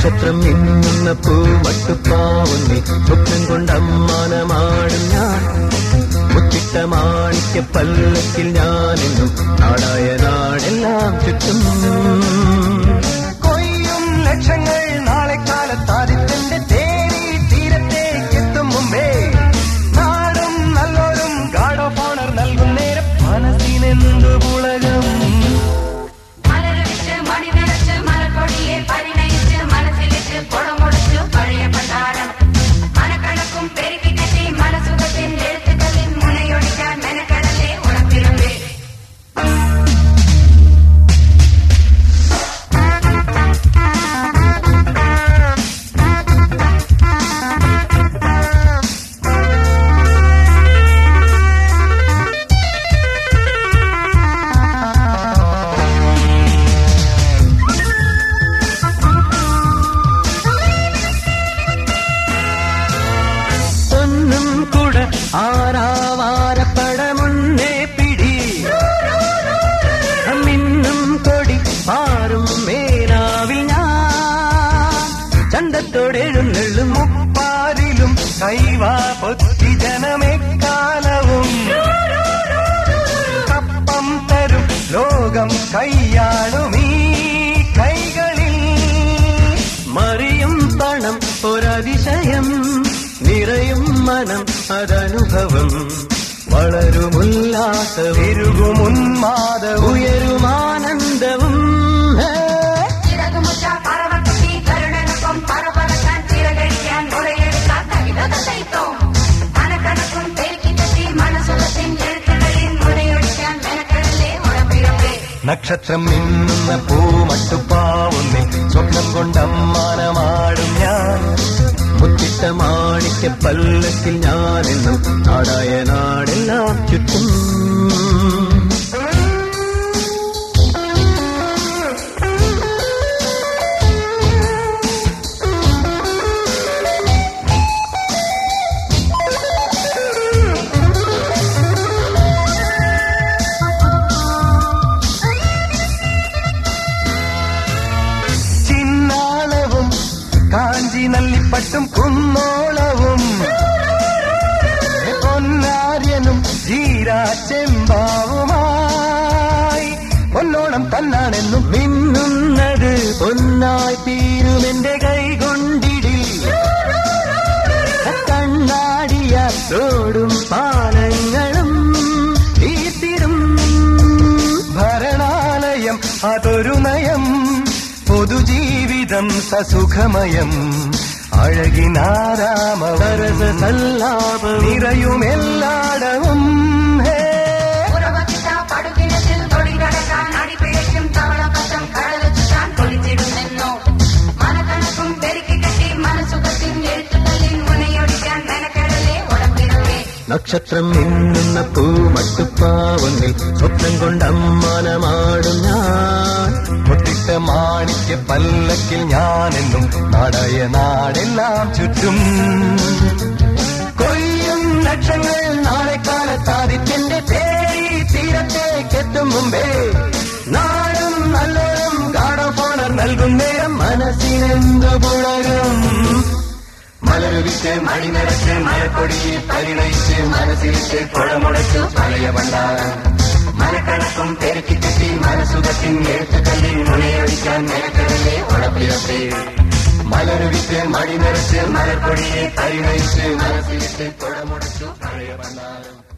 നക്ഷത്രം മിന്നുന്ന പൂവട്ടുപ്പാവുന്നി സ്വപ്നം കൊണ്ടമ്മാനമാടും ഞാൻ മുത്തിട്ട മാണിക്യ പല്ലക്കിൽ ഞാനെന്നും നാടായ നാടെല്ലാം ചുറ്റും കൊയ്യും ലക്ഷങ്ങൾ നാളെ കാലത്താദിത്യന്റെ തേരി തീരത്തേക്ക് എത്തും മുമ്പേ നാടും നല്ലോരും ഗാഡ് ഓഫ് ഓണർ നൽകും നേരം മനസ്സിനെന്തു പുളകം മലരവിച്ച് മണി നിറച്ച് മലക്കൊടിയെ പരിണയിച്ച് മനസ്സിലിട്ട് കുടമുടച്ചു പഴയ പണ്ടാരം മനക്കണക്കും പെരുക്കി കെട്ടി മനസുഖത്തിൻ എഴുത്തുകളിൽ മുനയൊടിക്കാൻ മെനക്കടലെ ഉണപ്പിരുമ്പേ ഒന്നും കൂടെ ആരാവാരപ്പടമുന്നേ പിടി മിന്നും കൊടി മാറും മേനാവിൽ ഞാൻ ചണ്ടത്തോടെഴുന്നള്ളും മുപ്പാരിലും കൈവാ പൊത്തി ജനമെക്കാലവും കപ്പം തരും ലോകം കൈയാളുമീ കൈകളിൽ മറിയും പണം ഒരതിശയം നിറയും മനം അതനുഭവം വളരുമുല്ലാസ വിരുകുമുന്മാദ ഉയരുമാനന്ദവും ഹേ. ചിറകുമുറ്റ പറവക്കുട്ടി കരുണനൊപ്പം പറപറക്കാൻ ചിറകടിക്കാൻ മുറയെടുക്കാൻ കവിത തയ്ത്തോ മനക്കണക്കും പെരുക്കി കെട്ടി മനസുഖത്തിൻ എഴുത്തുകളിൽ മുനയൊടിക്കാൻ മെനക്കടലെ ഉണപ്പിരുമ്പേ നക്ഷത്രം മിന്നുന്ന പൂമട്ടുപ്പാവുന്നിൽ സ്വപ്നം കൊണ്ടമ്മാനമാടും ഞാൻ മുത്തിട്ട മാണിക്യ പല്ലക്കിൽ ഞാനെന്നും നാടായ നാടെല്ലാം ചുറ്റും ചിന്നാളവും കാഞ്ചി നല്ലിപ്പട്ടും കുന്നോളവും പൊന്നാര്യനും ജീരാ ചെമ്പാവുമായി പൊന്നോണം തന്നാണെന്നും മിന്നുന്നത് പൊന്നായി തീരുമെന്റെ കൈ കൊണ്ടിടിൽ കണ്ണാടിയ റോഡും പാലങ്ങളും തീർത്തിരും ഭരണാലയം അതൊരു നയം പൊതുജീവിതം സസുഖമയം അഴകിനാരാമവരസ സല്ലാപ നിറയുമെല്ലാടവും ഹേ ഉറവക്കിട്ട പടുകിണറ്റിൽ തൊടി കടക്കാൻ അടിപിഴയ്ക്കും തവളപ്പത്തം കടലു ചുറ്റാൻ കൊളിച്ചിടുന്നെന്നോ മനക്കണക്കും പെരുക്കി കെട്ടി മനസുഖത്തിൻ എഴുത്തുകളിൽ മുനയൊടിക്കാൻ മെനക്കടലെ ഉടപ്പിരുവേ നക്ഷത്രം മിന്നുന്ന പൂമട്ടുപ്പാവന്നിൽ സ്വപ്നം കൊണ്ടമ്മാനമാടും ഞാൻ മുത്തിട്ട മാണിക്യ പല്ലക്കിൽ ഞാനെന്നും നാടായ നാടെല്ലാം ചുറ്റും കൊയ്യും ലക്ഷങ്ങൾ നാളെ കാലത്താദിത്യന്റെ തേരി തീരത്തേക്ക് എത്തും മുമ്പേ നാടും നല്ലോരും ഗാഠപോണർ നൽകും നേരം മനസ്സിനെന്തു പുളകം മലരുവിച്ച് മണി നിറച്ച് മലക്കൊടിയെ പരിണയിച്ച് മനസ്സിലിട്ട് കുടമുടച്ചു പഴയ പണ്ടാരം മനക്കണക്കും പെരുക്കി കെട്ടി മനസുഖത്തിൻ എഴുത്തുകളിൽ മുനയൊടിക്കാൻ നിരക്കടലെ ഉടപ്പിടപ്പേ മലരുവിച്ച് മണി നിറച്ച് മലക്കൊടിയെ പരിണയിച്ച് മനസ്സിലിട്ട് കുടമുടച്ചു പഴയ പണ്ടാരം